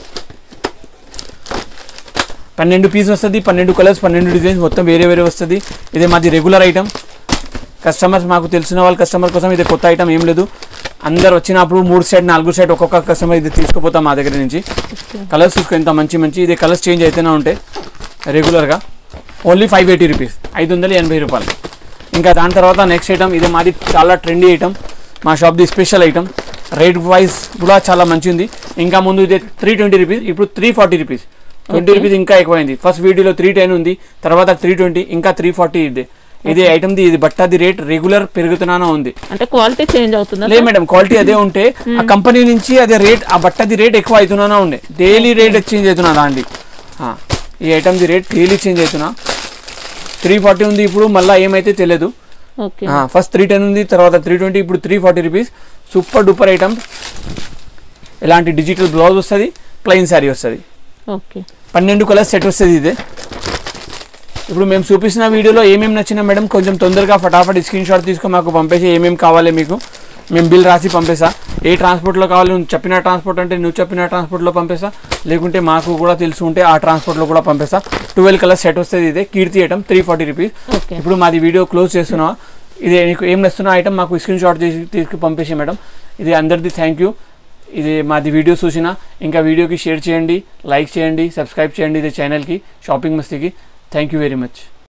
పన్నెండు పీస్ వస్తుంది పన్నెండు కలర్స్ పన్నెండు డిజైన్స్ మొత్తం వేరే వేరే వస్తుంది ఇదే మాది రెగ్యులర్ ఐటమ్ కస్టమర్స్ మాకు తెలిసిన వాళ్ళ కస్టమర్ కోసం ఇది కొత్త ఐటమ్ ఏం లేదు అందరు వచ్చినప్పుడు మూడు సెట్ నాలుగు సెట్ ఒక్కొక్క కస్టమర్ ఇది తీసుకుపోతాం మా దగ్గర నుంచి కలర్స్ చూసుకో ఎంత మంచి మంచి ఇది కలర్స్ చేంజ్ అయితేనే ఉంటాయి రెగ్యులర్గా ఓన్లీ ఫైవ్ ఎయిటీ రూపీస్ ఐదు వందల ఎనభై రూపాయలు ఇంకా దాని తర్వాత నెక్స్ట్ ఐటమ్ ఇది మాది చాలా ట్రెండీ ఐటమ్ మా షాప్ది స్పెషల్ ఐటమ్ రేట్ వైజ్ కూడా చాలా మంచి ఉంది ఇంకా ముందు ఇది త్రీ ట్వంటీ రూపీస్ ఇప్పుడు three forty rupees twenty Okay. Rupees ఇంకా ఎక్కువైంది ఫస్ట్ వీడియోలో త్రీ టెన్ ఉంది తర్వాత త్రీ ట్వంటీ ఇంకా త్రీ ఫార్టీ ఇది ఇది ఐటమ్ది ఇది బట్టది రేట్ రెగ్యులర్ పెరుగుతున్నానే ఉంది అంటే క్వాలిటీ చేంజ్ అవుతుందా లేదు మేడం క్వాలిటీ అదే ఉంటే ఆ కంపెనీ నుంచి అదే రేట్ ఆ బట్టది రేట్ ఎక్కువ అవుతున్నానే ఉండే డైలీ రేట్ చేంజ్ అవుతున్నా దాండి ఆ, ఈ ఐటమ్ది రేట్ డైలీ చేంజ్ అవుతున్నా త్రీ ఫార్టీ ఉంది ఇప్పుడు మళ్ళీ ఏమైతే తెలియదు ఓకే ఫస్ట్ త్రీ టెన్ ఉంది తర్వాత త్రీ ట్వంటీ ఇప్పుడు three forty rupees super duper item ఇలాంటి డిజిటల్ బ్లౌజ్ వస్తుంది ప్లెయిన్ శారీ వస్తుంది ఓకే పన్నెండు కలర్స్ సెట్ వస్తుంది ఇదే ఇప్పుడు మేము చూపిస్తున్న వీడియోలో ఏమేమి నచ్చినా మేడం కొంచెం తొందరగా ఫటాఫట్ స్క్రీన్ షాట్ తీసుకొని మాకు పంపేసి ఏమేమి కావాలి మీకు మేము బిల్ రాసి పంపేసా ఏ ట్రాన్స్పోర్ట్లో కావాలి నువ్వు చెప్పిన ట్రాన్స్పోర్ట్ అంటే నువ్వు చెప్పిన ట్రాన్స్పోర్ట్లో పంపేసా లేకుంటే మాకు కూడా తెలిసి ఉంటే ఆ ట్రాన్స్పోర్ట్లో కూడా పంపేసా ట్వెల్వ్ కలర్స్ సెట్ వస్తుంది ఇదే Keerthi item three forty rupees okay ఇప్పుడు మాది వీడియో క్లోజ్ చేస్తున్నావా ఇది నీకు ఏం నస్తున్న ఐటమ్ మాకు స్క్రీన్ షాట్ చేసి తీసుకు పంపేసి మేడం ఇది అందరిది థ్యాంక్ యూ ఇది మాది వీడియో చూసిన ఇంకా వీడియోకి షేర్ చేయండి లైక్ చేయండి సబ్స్క్రైబ్ చేయండి ఇది ఛానల్కి షాపింగ్ మస్తీకి థ్యాంక్ యూ వెరీ మచ్